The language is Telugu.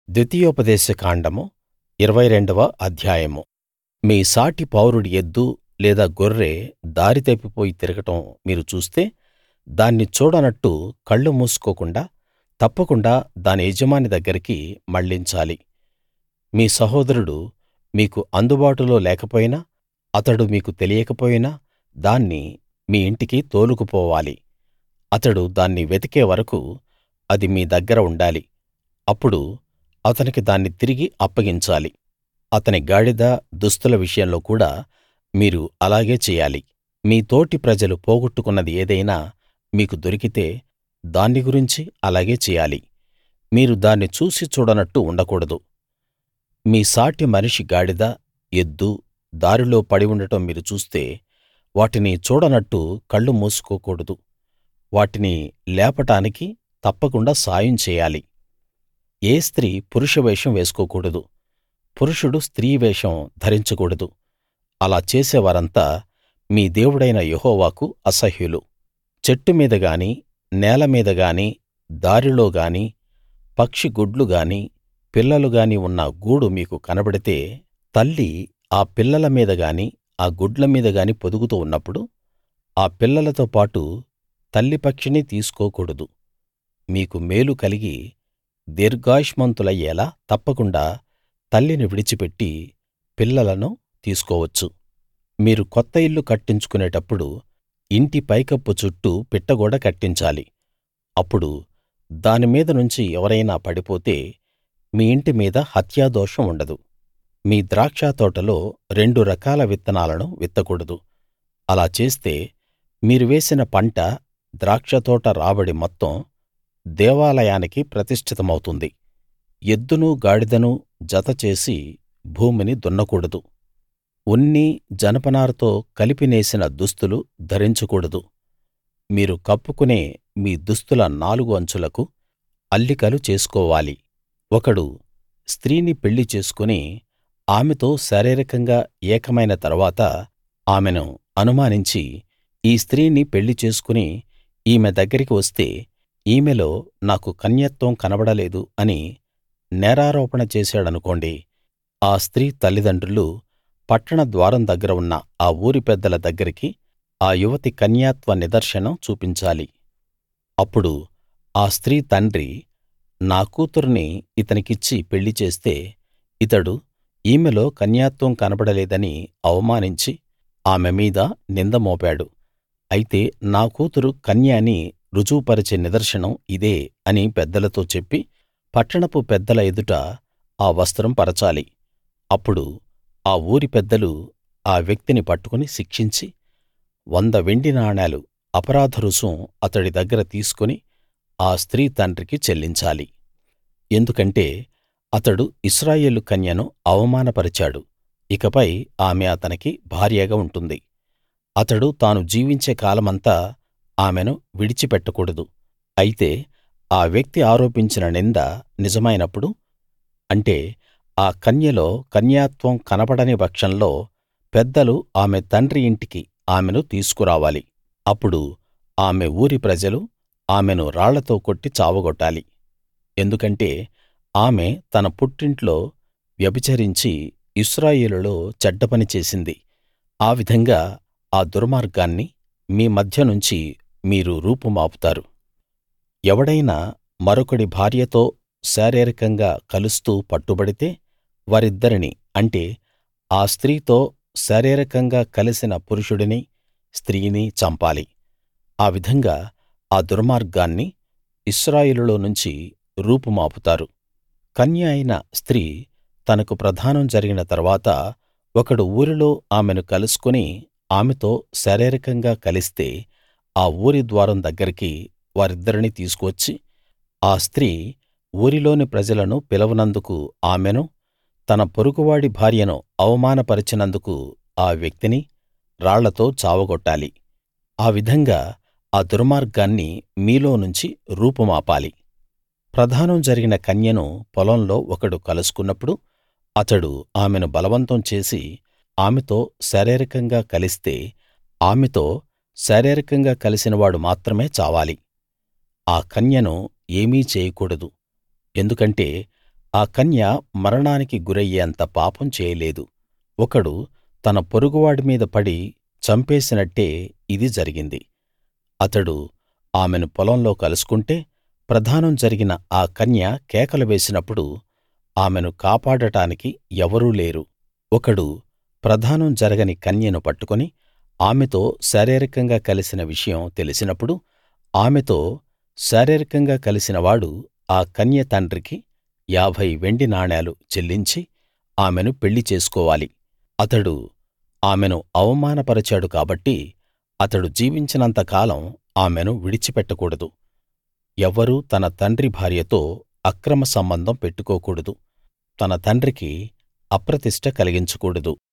ద్వితీయోపదేశ కాండము ఇరవై రెండవ అధ్యాయము మీ సాటి పౌరుడి ఎద్దు లేదా గొర్రె దారి తప్పిపోయి తిరగడం మీరు చూస్తే దాన్ని చూడనట్టు కళ్ళు మూసుకోకుండా తప్పకుండా దాని యజమాని దగ్గరికి మళ్ళించాలి మీ సహోదరుడు మీకు అందుబాటులో లేకపోయినా అతడు మీకు తెలియకపోయినా దాన్ని మీ ఇంటికి తోలుకుపోవాలి అతడు దాన్ని వెతికే వరకూ అది మీ దగ్గర ఉండాలి అప్పుడు అతనికి దాన్ని తిరిగి అప్పగించాలి అతని గాడిద దుస్తుల విషయంలో కూడా మీరు అలాగే చెయ్యాలి మీ తోటి ప్రజలు పోగొట్టుకున్నది ఏదైనా మీకు దొరికితే దాన్ని గురించి అలాగే చెయ్యాలి మీరు దాన్ని చూసీ చూడనట్టు ఉండకూడదు మీ సాటి మనిషి గాడిద ఎద్దు దారిలో పడి ఉండడం మీరు చూస్తే వాటిని చూడనట్టు కళ్ళు మూసుకోకూడదు వాటిని లేపడానికి తప్పకుండా సాయం చెయ్యాలి ఏ స్త్రీ పురుష వేషం వేసుకోకూడదు పురుషుడు స్త్రీ వేషం ధరించకూడదు అలా చేసే వారంతా మీ దేవుడైన యెహోవాకు అసహ్యులు చెట్టు మీద గానీ నేల మీద గానీ దారిలో గానీ పక్షి గుడ్లు గానీ పిల్లలు గానీ ఉన్న గూడు మీకు కనబడితే తల్లి ఆ పిల్లల మీద గానీ ఆ గుడ్ల మీద గానీ పొదుగుతూ ఉన్నప్పుడు ఆ పిల్లలతో పాటు తల్లి పక్షిని తీసుకోకూడదు మీకు మేలు కలిగి దీర్ఘాయుష్మంతులయ్యేలా తప్పకుండా తల్లిని విడిచిపెట్టి పిల్లలను తీసుకోవచ్చు మీరు కొత్త ఇల్లు కట్టించుకునేటప్పుడు ఇంటి పైకప్పు చుట్టూ పిట్టగోడ కట్టించాలి అప్పుడు దాని మీద నుంచి ఎవరైనా పడిపోతే మీ ఇంటి మీద హత్యాదోషం ఉండదు మీ ద్రాక్షతోటలో రెండు రకాల విత్తనాలను విత్తకూడదు అలా చేస్తే మీరు వేసిన పంట ద్రాక్షతోట రాబడి మొత్తం దేవాలయానికి ప్రతిష్ఠితమవుతుంది ఎద్దునూ గాడిదనూ జత చేసి భూమిని దున్నకూడదు ఉన్ని జనపనారతో కలిపి నేసిన దుస్తులు ధరించకూడదు మీరు కప్పుకునే మీ దుస్తుల నాలుగు అంచులకు అల్లికలు చేసుకోవాలి ఒకడు స్త్రీని పెళ్లి చేసుకుని ఆమెతో శారీరకంగా ఏకమైన తరువాత ఆమెను అనుమానించి ఈ స్త్రీని పెళ్లి చేసుకుని ఈమె దగ్గరికి వస్తే ఈమెలో నాకు కన్యత్వం కనబడలేదు అని నేరారోపణ చేశాడనుకోండి ఆ స్త్రీ తల్లిదండ్రులు పట్టణ ద్వారం దగ్గర ఉన్న ఆ ఊరి పెద్దల దగ్గరికి ఆ యువతి కన్యాత్వ నిదర్శనం చూపించాలి అప్పుడు ఆ స్త్రీ తండ్రి నా కూతుర్ని ఇతనికిచ్చి పెళ్లి చేస్తే ఇతడు ఈమెలో కన్యాత్వం కనబడలేదని అవమానించి ఆమె మీద నింద మోపాడు అయితే నా కూతురు కన్య అని రుజువుపరిచే నిదర్శనం ఇదే అని పెద్దలతో చెప్పి పట్టణపు పెద్దల ఎదుట ఆ వస్త్రం పరచాలి అప్పుడు ఆ ఊరి పెద్దలు ఆ వ్యక్తిని పట్టుకుని శిక్షించి వంద వెండి నాణేలు అపరాధ రుసుం అతడి దగ్గర తీసుకుని ఆ స్త్రీ తండ్రికి చెల్లించాలి ఎందుకంటే అతడు ఇశ్రాయేలు కన్యను అవమానపరిచాడు ఇకపై ఆమె అతనికి భార్యగా ఉంటుంది అతడు తాను జీవించే కాలమంతా ఆమెను విడిచిపెట్టకూడదు అయితే ఆ వ్యక్తి ఆరోపించిన నింద నిజమైనప్పుడు అంటే ఆ కన్యలో కన్యాత్వం కనబడని పక్షంలో పెద్దలు ఆమె తండ్రి ఇంటికి ఆమెను తీసుకురావాలి అప్పుడు ఆమె ఊరి ప్రజలు ఆమెను రాళ్లతో కొట్టి చావగొట్టాలి ఎందుకంటే ఆమె తన పుట్టింట్లో వ్యభిచరించి ఇశ్రాయేలులో చెడ్డ పని చేసింది ఆ విధంగా ఆ దుర్మార్గాన్ని మీ మధ్య నుంచి మీరు రూపుమాపుతారు ఎవడైనా మరొకడి భార్యతో శారీరకంగా కలుస్తూ పట్టుబడితే వారిద్దరిని అంటే ఆ స్త్రీతో శారీరకంగా కలిసిన పురుషుడిని స్త్రీని చంపాలి ఆ విధంగా ఆ దుర్మార్గాన్ని ఇశ్రాయేలులో నుంచి రూపుమాపుతారు కన్య అయిన స్త్రీ తనకు ప్రదానం జరిగిన తరువాత ఒకడు ఊరిలో ఆమెను కలుసుకుని ఆమెతో శారీరకంగా కలిస్తే ఆ ఊరి ద్వారం దగ్గరికి వారిద్దరినీ తీసుకువచ్చి ఆ స్త్రీ ఊరిలోని ప్రజలను పిలవనందుకు ఆమెనూ తన పొరుగువాడి భార్యను అవమానపరిచినందుకు ఆ వ్యక్తిని రాళ్లతో చావగొట్టాలి ఆ విధంగా ఆ దుర్మార్గాన్ని మీలో నుంచి రూపుమాపాలి ప్రదానం జరిగిన కన్యను పొలంలో ఒకడు కలుసుకున్నప్పుడు అతడు ఆమెను బలవంతం చేసి ఆమెతో శారీరకంగా కలిస్తే ఆమెతో శారీరకంగా కలిసినవాడు మాత్రమే చావాలి ఆ కన్యను ఏమీ చేయకూడదు ఎందుకంటే ఆ కన్య మరణానికి గురయ్యేంత పాపం చేయలేదు ఒకడు తన పొరుగువాడి మీద పడి చంపేసినట్టే ఇది జరిగింది అతడు ఆమెను పొలంలో కలుసుకుంటే ప్రదానం జరిగిన ఆ కన్య కేకలు వేసినప్పుడు ఆమెను కాపాడటానికి ఎవరూ లేరు ఒకడు ప్రదానం జరగని కన్యను పట్టుకుని ఆమెతో శారీరకంగా కలిసిన విషయం తెలిసినప్పుడు ఆమెతో శారీరకంగా కలిసిన వాడు ఆ కన్య తండ్రికి ఏభై వెండి నాణేలు చెల్లించి ఆమెను పెళ్లి చేసుకోవాలి అతడు ఆమెను అవమానపరచాడు కాబట్టి అతడు జీవించినంత కాలం ఆమెను విడిచిపెట్టకూడదు ఎవ్వరూ తన తండ్రి భార్యతో అక్రమ సంబంధం పెట్టుకోకూడదు తన తండ్రికి అప్రతిష్ట కలిగించకూడదు